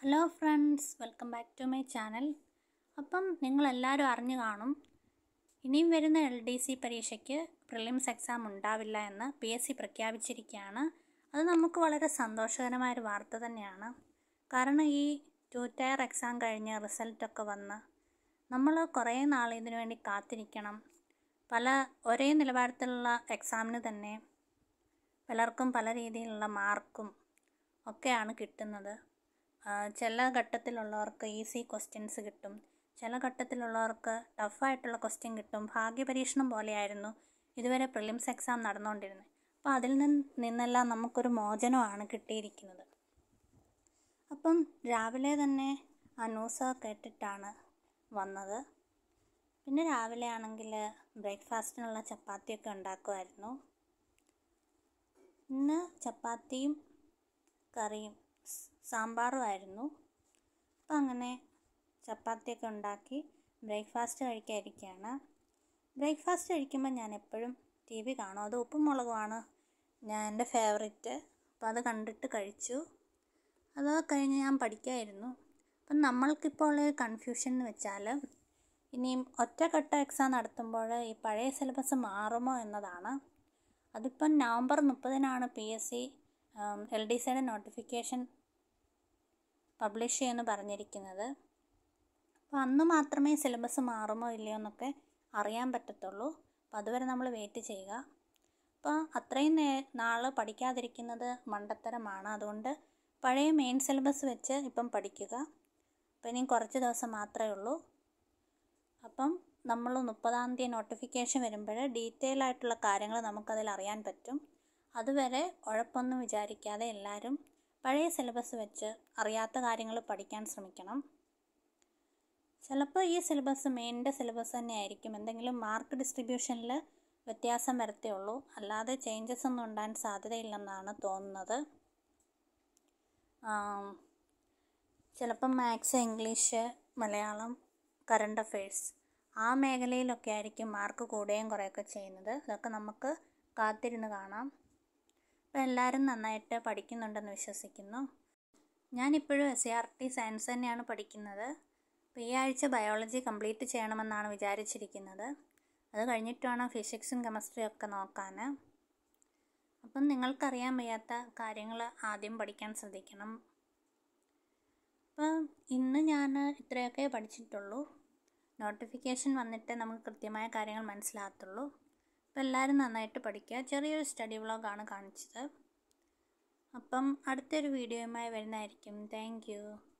hello friends welcome back to my channel അപ്പം നിങ്ങളെല്ലാവരും അറിഞ്ഞു കാണും ഇനിയും വരുന്ന എൽ ഡി സി പരീക്ഷയ്ക്ക് പ്രിലിംസ് എക്സാം ഉണ്ടാവില്ല എന്ന് പി എസ് സി പ്രഖ്യാപിച്ചിരിക്കുകയാണ് അത് നമുക്ക് വളരെ സന്തോഷകരമായൊരു വാർത്ത തന്നെയാണ് കാരണം ഈ ടു ടയർ എക്സാം കഴിഞ്ഞ് റിസൾട്ടൊക്കെ വന്ന് നമ്മൾ കുറേ നാൾ ഇതിനു വേണ്ടി കാത്തിരിക്കണം പല ഒരേ നിലവാരത്തിലുള്ള എക്സാമിന് തന്നെ പലർക്കും പല രീതിയിലുള്ള മാർക്കും ഒക്കെയാണ് കിട്ടുന്നത് ആ, ചില ഘട്ടത്തിലുള്ളവർക്ക് ഈസി ക്വസ്റ്റ്യൻസ് കിട്ടും ചില ഘട്ടത്തിലുള്ളവർക്ക് ടഫായിട്ടുള്ള ക്വസ്റ്റ്യൻ കിട്ടും ഭാഗ്യപരീക്ഷണം പോലെയായിരുന്നു ഇതുവരെ പ്രിലിംസ് എക്സാം നടന്നുകൊണ്ടിരുന്നത് അപ്പോൾ അതിൽ നിന്ന് നിന്നെല്ലാം നമുക്കൊരു മോചനമാണ് കിട്ടിയിരിക്കുന്നത് അപ്പം രാവിലെ തന്നെ ആ ന്യൂസ് കേട്ടിട്ടാണ് വന്നത് പിന്നെ രാവിലെ ആണെങ്കിൽ ബ്രേക്ക്ഫാസ്റ്റിനുള്ള ചപ്പാത്തിയൊക്കെ ഉണ്ടാക്കുമായിരുന്നു ഇന്ന് ചപ്പാത്തിയും കറിയും സ് സാമ്പാറുമായിരുന്നു അപ്പം അങ്ങനെ ചപ്പാത്തിയൊക്കെ ഉണ്ടാക്കി ബ്രേക്ക്ഫാസ്റ്റ് കഴിക്കാതിരിക്കുകയാണ് ബ്രേക്ക്ഫാസ്റ്റ് കഴിക്കുമ്പോൾ ഞാൻ എപ്പോഴും ടി വി കാണും അത് ഉപ്പും മുളകുമാണ് ഞാൻ എൻ്റെ ഫേവറേറ്റ് അപ്പോൾ അത് കണ്ടിട്ട് കഴിച്ചു അത് കഴിഞ്ഞ് ഞാൻ പഠിക്കായിരുന്നു അപ്പം നമ്മൾക്കിപ്പോൾ ഉള്ള കൺഫ്യൂഷൻ എന്ന് വെച്ചാൽ ഇനിയും ഒറ്റഘട്ട എക്സാം നടത്തുമ്പോൾ ഈ പഴയ സിലബസ് മാറുമോ എന്നതാണ് അതിപ്പം നവംബർ മുപ്പതിനാണ് P S C L D സിയുടെ നോട്ടിഫിക്കേഷൻ പബ്ലിഷ് ചെയ്യുമെന്ന് പറഞ്ഞിരിക്കുന്നത് അപ്പോൾ അന്ന് മാത്രമേ സിലബസ് മാറുമോ ഇല്ലയോ എന്നൊക്കെ അറിയാൻ പറ്റത്തുള്ളൂ അപ്പോൾ അതുവരെ നമ്മൾ വെയിറ്റ് ചെയ്യുക അപ്പോൾ അത്രയും നേ നാൾ പഠിക്കാതിരിക്കുന്നത് മണ്ടത്തരമാണ് അതുകൊണ്ട് പഴയ മെയിൻ സിലബസ് വെച്ച് ഇപ്പം പഠിക്കുക അപ്പോൾ ഇനി കുറച്ച് ദിവസം മാത്രമേ ഉള്ളൂ അപ്പം നമ്മൾ മുപ്പതാം തീയതി നോട്ടിഫിക്കേഷൻ വരുമ്പോൾ ഡീറ്റെയിൽ ആയിട്ടുള്ള കാര്യങ്ങൾ നമുക്കതിൽ അറിയാൻ പറ്റും അതുവരെ ഉഴപ്പൊന്നും വിചാരിക്കാതെ എല്ലാവരും പഴയ സിലബസ് വെച്ച് അറിയാത്ത കാര്യങ്ങൾ പഠിക്കാൻ ശ്രമിക്കണം ചിലപ്പോൾ ഈ സിലബസ് മെയിൻ്റെ സിലബസ് തന്നെ ആയിരിക്കും എന്തെങ്കിലും മാർക്ക് ഡിസ്ട്രിബ്യൂഷനിൽ വ്യത്യാസം വരത്തേ ഉള്ളൂ അല്ലാതെ ചേഞ്ചസ് ഒന്നും ഉണ്ടാകാൻ സാധ്യതയില്ലെന്നാണ് തോന്നുന്നത് ആം, ചിലപ്പം maths English Malayalam current affairs ആ മേഖലയിലൊക്കെ ആയിരിക്കും മാർക്ക് കൂടുകയും കുറയുകയൊക്കെ ചെയ്യുന്നത് അതൊക്കെ നമുക്ക് കാത്തിരുന്ന് കാണാം അപ്പോൾ എല്ലാവരും നന്നായിട്ട് പഠിക്കുന്നുണ്ടെന്ന് വിശ്വസിക്കുന്നു ഞാനിപ്പോഴും S C R T science തന്നെയാണ് പഠിക്കുന്നത് അപ്പോൾ ഈ ആഴ്ച ബയോളജി കംപ്ലീറ്റ് ചെയ്യണമെന്നാണ് വിചാരിച്ചിരിക്കുന്നത് അത് കഴിഞ്ഞിട്ട് വേണം ഫിസിക്സും കെമിസ്ട്രിയും ഒക്കെ നോക്കാൻ അപ്പം നിങ്ങൾക്കറിയാൻ വയ്യാത്ത കാര്യങ്ങൾ ആദ്യം പഠിക്കാൻ ശ്രദ്ധിക്കണം അപ്പം ഇന്ന് ഞാൻ ഇത്രയൊക്കെ പഠിച്ചിട്ടുള്ളൂ നോട്ടിഫിക്കേഷൻ വന്നിട്ട് നമുക്ക് കൃത്യമായ കാര്യങ്ങൾ മനസ്സിലാകത്തുള്ളൂ അപ്പോൾ എല്ലാവരും നന്നായിട്ട് പഠിക്കുക ചെറിയൊരു സ്റ്റഡി വ്ളോഗാണ് കാണിച്ചത് അപ്പം അടുത്തൊരു വീഡിയോയുമായി വരുന്നതായിരിക്കും താങ്ക്